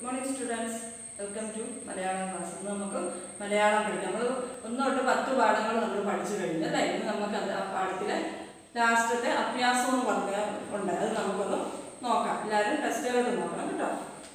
morning students welcome to Malayalam class ഇന്ന് നമുക്ക് മലയാളം പഠിക്കാം നമ്മൾ ഒന്ന് തൊട്ട് പത്ത് പാഠങ്ങൾ നമ്മൾ പഠിച്ചു കഴിഞ്ഞു അല്ലേ ഇന്ന് നമുക്ക് അത് ആ പാഠത്തിലെ ലാസ്റ്റത്തെ അഭ്യാസം എന്ന് പറഞ്ഞ ഉണ്ട് അത് നമുക്കൊന്ന് നോക്കാം എല്ലാവരും ടെസ്റ്റുകളായിട്ട് നോക്കണം കേട്ടോ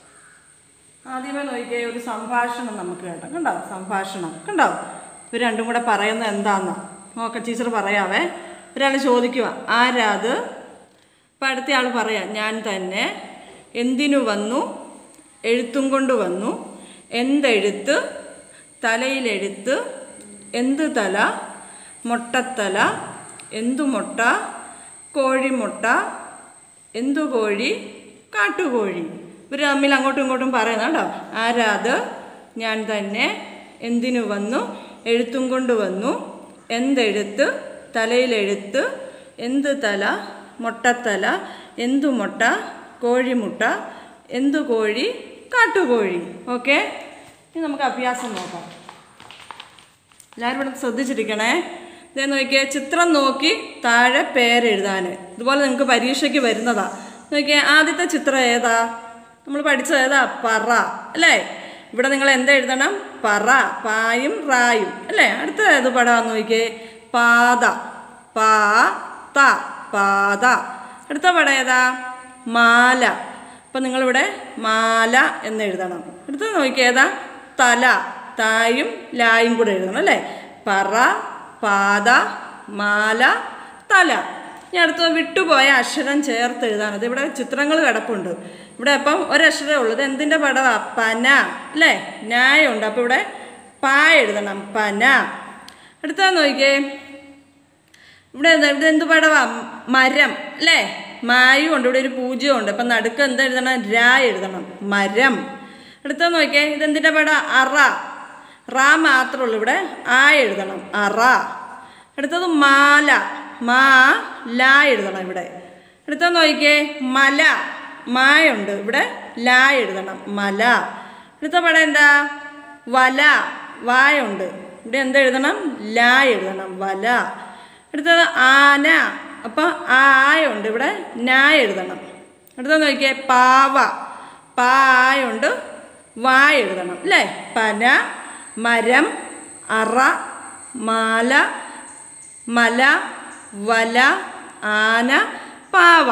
ആദ്യമേ നോക്കിയേ ഒരു സംഭാഷണം നമുക്ക് കേട്ടോ കണ്ടോ സംഭാഷണം കണ്ടോ ഇവർ രണ്ടും കൂടെ പറയുന്നത് എന്താണെന്ന് നോക്കാം ടീച്ചർ പറയാവേ ഒരാൾ ചോദിക്കുക ആരാത് അപ്പം അടുത്ത ആൾ പറയാം ഞാൻ തന്നെ എന്തിനു വന്നു എഴുത്തും കൊണ്ട് വന്നു എന്തെഴുത്ത് തലയിലെഴുത്ത് എന്ത് തല മൊട്ടത്തല എന്തു മുട്ട കോഴിമുട്ട എന്തു കോഴി കാട്ടുകോഴി ഇവർ തമ്മിൽ അങ്ങോട്ടും ഇങ്ങോട്ടും പറയുന്നത് കേട്ടോ ആരാത് ഞാൻ തന്നെ എന്തിനു വന്നു എഴുത്തും കൊണ്ട് വന്നു എന്തെഴുത്ത് തലയിലെഴുത്ത് എന്ത് തല മൊട്ടത്തല എന്തു മുട്ട കോഴിമുട്ട എന്തു കോഴി കാട്ടുകോഴി ഓക്കെ ഇനി നമുക്ക് അഭ്യാസം നോക്കാം എല്ലാവരും ഇവിടെ ശ്രദ്ധിച്ചിരിക്കണേ ഇതേ നോക്കിയേ ചിത്രം നോക്കി താഴെ പേരെഴുതാൻ ഇതുപോലെ നിങ്ങൾക്ക് പരീക്ഷയ്ക്ക് വരുന്നതാ നോക്കിയേ ആദ്യത്തെ ചിത്രം ഏതാ നമ്മൾ പഠിച്ചത് ഏതാ പറ അല്ലേ ഇവിടെ നിങ്ങൾ എന്താ എഴുതണം പറ പായും റായും അല്ലേ അടുത്ത ഏത് പടമാന്ന് നോക്കിയേ പാത പാ ത പാത അടുത്ത പടം ഏതാ മാല അപ്പം നിങ്ങളിവിടെ മാല എന്ന് എഴുതണം അടുത്ത നോക്കിയേതാ തല തായും ലായും കൂടെ എഴുതണം അല്ലേ പറ പാത മാല തല ഇനി അടുത്ത വിട്ടുപോയ അക്ഷരം ചേർത്ത് എഴുതാൻ അത് ഇവിടെ ചിത്രങ്ങൾ കിടപ്പുണ്ട് ഇവിടെ അപ്പം ഒരക്ഷരമേ ഉള്ളൂ ഇത് എന്തിൻ്റെ പടവാ പന അല്ലേ ന്യായമുണ്ട് അപ്പോൾ ഇവിടെ പാ എഴുതണം പന അടുത്ത നോക്കിയേ ഇവിടെ എന്താ ഇവിടെ എന്ത് പടവാ മരം അല്ലേ മായും ഉണ്ട് ഇവിടെ ഒരു പൂജ്യവും ഉണ്ട് അപ്പം നടുക്ക് എന്താ എഴുതണം രാ എഴുതണം മരം അടുത്ത നോക്കിയേ ഇതെന്തിൻ്റെ പട അറ റാ മാത്രമേ ഉള്ളൂ ഇവിടെ ആ എഴുതണം അറ അടുത്തത് മാല മാ ലാ എഴുതണം ഇവിടെ അടുത്ത നോക്കിയേ മല മായുണ്ട് ഇവിടെ ലാ എഴുതണം മല അടുത്ത പടം എന്താ വല വായുണ്ട് ഇവിടെ എന്താ എഴുതണം ലാ എഴുതണം വല അടുത്തത് ആന അപ്പം ആയുണ്ട് ഇവിടെ നാ എഴുതണം അടുത്തത് നോക്കിയേ പാവ പായുണ്ട് വാ എഴുതണം അല്ലേ പന മരം അറ മാല മല വല ആന പാവ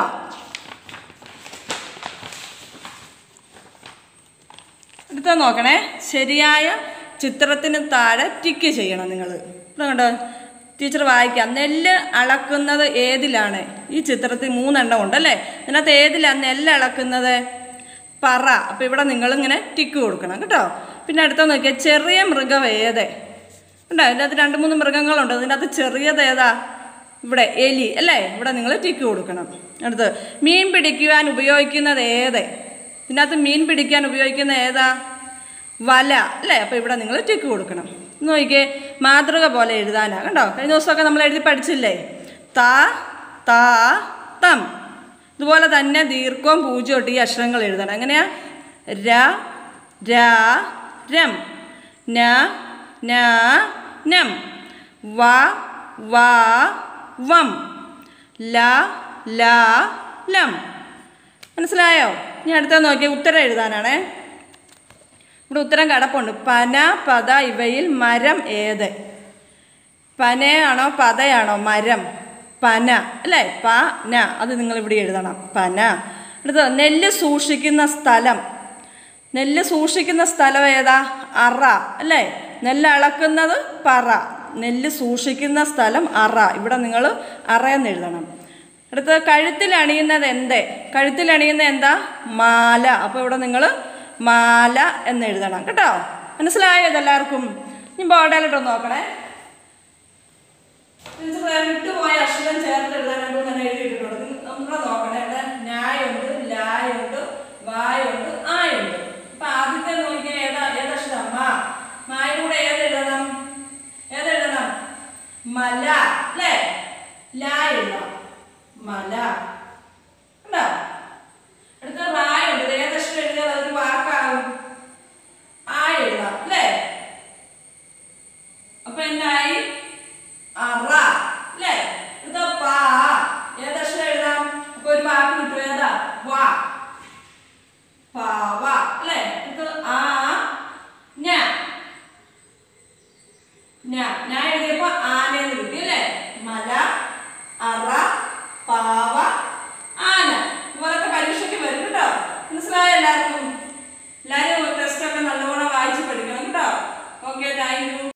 അടുത്ത നോക്കണേ ശരിയായ ചിത്രത്തിന് താഴെ ടിക്ക് ചെയ്യണം നിങ്ങൾ കണ്ടോ ടീച്ചർ വായിക്കാം നെല്ല് അളക്കുന്നത് ഏതിലാണ് ഈ ചിത്രത്തിൽ മൂന്നെണ്ണം ഉണ്ട് അല്ലേ ഇതിനകത്ത് ഏതിലാണ് നെല്ല് അളക്കുന്നത് പറ അപ്പം ഇവിടെ നിങ്ങളിങ്ങനെ ടിക്ക് കൊടുക്കണം കേട്ടോ പിന്നെ അടുത്ത നോക്കിയാൽ ചെറിയ മൃഗം ഏത് ഉണ്ടോ ഇതിനകത്ത് രണ്ട് മൂന്ന് മൃഗങ്ങളുണ്ട് ഇതിനകത്ത് ചെറിയത് ഏതാ ഇവിടെ എലി അല്ലേ ഇവിടെ നിങ്ങൾ ടിക്ക് കൊടുക്കണം അടുത്ത് മീൻ പിടിക്കുവാൻ ഉപയോഗിക്കുന്നത് ഏത് ഇതിനകത്ത് മീൻ പിടിക്കാൻ ഉപയോഗിക്കുന്ന ഏതാ വല അല്ലേ അപ്പോൾ ഇവിടെ നിങ്ങൾ ടിക്ക് കൊടുക്കണം നോക്കിയേ മാതൃക പോലെ എഴുതാനാ കണ്ടോ കഴിഞ്ഞ ദിവസമൊക്കെ നമ്മൾ എഴുതി പഠിച്ചില്ലേ ത ത തം ഇതുപോലെ തന്നെ ദീർഘവും പൂജ്യം ഈ അക്ഷരങ്ങൾ എഴുതണം എങ്ങനെയാ ര രാ രം ന ന നം വ വ വം ല ല ലം മനസ്സിലായോ ഇനി അടുത്ത നോക്കിയാൽ ഉത്തരം എഴുതാനാണേ ഇവിടെ ഉത്തരം കിടപ്പുണ്ട് പന പത ഇവയിൽ മരം ഏത് പനയാണോ പതയാണോ മരം പന അല്ലേ പ ന അത് നിങ്ങൾ ഇവിടെ എഴുതണം പന അടുത്ത നെല്ല് സൂക്ഷിക്കുന്ന സ്ഥലം നെല്ല് സൂക്ഷിക്കുന്ന സ്ഥലം ഏതാ അറ അല്ലേ നെല്ല് അളക്കുന്നത് പറ നെല്ല് സൂക്ഷിക്കുന്ന സ്ഥലം അറ ഇവിടെ നിങ്ങൾ അറയെന്ന് എഴുതണം അടുത്ത കഴുത്തിൽ അണിയുന്നത് എന്തേ കഴുത്തിൽ അണിയുന്നത് എന്താ മാല അപ്പോൾ ഇവിടെ നിങ്ങൾ മാല എന്ന് എഴുതണം കേട്ടോ മനസ്സിലായോ ഇതെല്ലാവർക്കും ഇനി ബോർഡിലോട്ടൊന്ന് നോക്കണേ വിട്ടുപോയ അക്ഷരം ചേർത്ത് എഴുതാൻ രണ്ടു തന്നെ എഴുതിയിട്ടുണ്ട് നമ്മളെ നോക്കണേ ഇവിടെ ന്യായുണ്ട് ലായുണ്ട് വായുണ്ട് ആയുണ്ട് അപ്പൊ ആദ്യത്തെ നോക്കിയാൽ ഏതാ ഏതക്ഷരം മാ മായുടെ ഏത് എഴുതണം ഏതെഴുതണം മല അല്ലേ ലാ എഴുതാം മല ഉണ്ടോ അടുത്ത റായുണ്ട് ഏതക്ഷരം എഴുതിയാൽ അതൊരു വാക്കാകും ആ എഴുതാം അല്ലേ അപ്പൊ എന്തായി അറ അല്ലേ ഇത് പാ ഏതാ ഞാൻ ഞാൻ എഴുതിയപ്പോ ആനയെന്ന് കിട്ടി അല്ലേ മല അറ പാവ ആന ഇതുപോലൊക്കെ പരീക്ഷയ്ക്ക് വരും കേട്ടോ മനസ്സിലായോ എല്ലാവർക്കും എല്ലാവരും ടെസ്റ്റ് ഒക്കെ നല്ലവണ്ണം വായിച്ച് പഠിക്കണം കേട്ടോ ഓക്കെ താങ്ക് യു